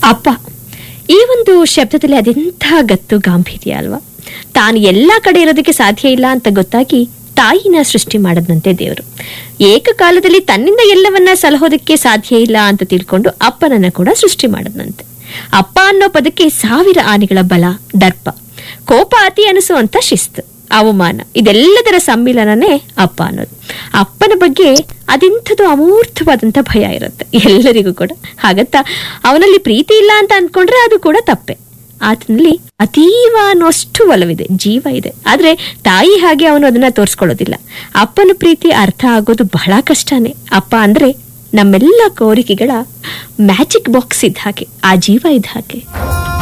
ಅಪ್ಪ ಈ ಒಂದು ಶಬ್ದದಲ್ಲಿ ಅದೆಂಥ ಗತ್ತು ಗಾಂಭೀರ್ಯ ಅಲ್ವಾ ತಾನು ಎಲ್ಲ ಕಡೆ ಇರೋದಕ್ಕೆ ಸಾಧ್ಯ ಇಲ್ಲ ಅಂತ ಗೊತ್ತಾಗಿ ತಾಯಿನ ಸೃಷ್ಟಿ ಮಾಡದಂತೆ ದೇವರು ಏಕಕಾಲದಲ್ಲಿ ತನ್ನಿಂದ ಎಲ್ಲವನ್ನ ಸಲಹೋದಕ್ಕೆ ಸಾಧ್ಯ ಇಲ್ಲ ಅಂತ ತಿಳ್ಕೊಂಡು ಅಪ್ಪನನ್ನ ಕೂಡ ಸೃಷ್ಟಿ ಮಾಡದಂತೆ ಅಪ್ಪ ಅನ್ನೋ ಪದಕ್ಕೆ ಸಾವಿರ ಆನೆಗಳ ಬಲ ದರ್ಪ ಕೋಪ ಅತಿ ಅನಿಸುವಂತ ಶಿಸ್ತು ಅವಮಾನ ಇದೆಲ್ಲದರ ಸಮ್ಮಿಲನನೇ ಅಪ್ಪ ಅನ್ನೋದು ಅಪ್ಪನ ಬಗ್ಗೆ ಅದೆಂಥದ್ದು ಅಮೂರ್ತವಾದಂಥ ಭಯ ಇರುತ್ತೆ ಎಲ್ಲರಿಗೂ ಕೂಡ ಹಾಗತ್ತ ಅವನಲ್ಲಿ ಪ್ರೀತಿ ಇಲ್ಲ ಅಂತ ಅನ್ಕೊಂಡ್ರೆ ಅದು ಕೂಡ ತಪ್ಪೆ ಆತನಲ್ಲಿ ಅತೀವ ಅನ್ನುವಷ್ಟು ಒಲವಿದೆ ಜೀವ ಇದೆ ಆದ್ರೆ ತಾಯಿ ಹಾಗೆ ಅವನು ಅದನ್ನ ತೋರಿಸ್ಕೊಳ್ಳೋದಿಲ್ಲ ಅಪ್ಪನ ಪ್ರೀತಿ ಅರ್ಥ ಆಗೋದು ಬಹಳ ಕಷ್ಟನೇ ಅಪ್ಪ ಅಂದ್ರೆ ನಮ್ಮೆಲ್ಲ ಕೋರಿಕೆಗಳ ಮ್ಯಾಜಿಕ್ ಬಾಕ್ಸ್ ಇದ್ದ ಹಾಗೆ ಆ ಜೀವ ಇದ್ದ ಹಾಗೆ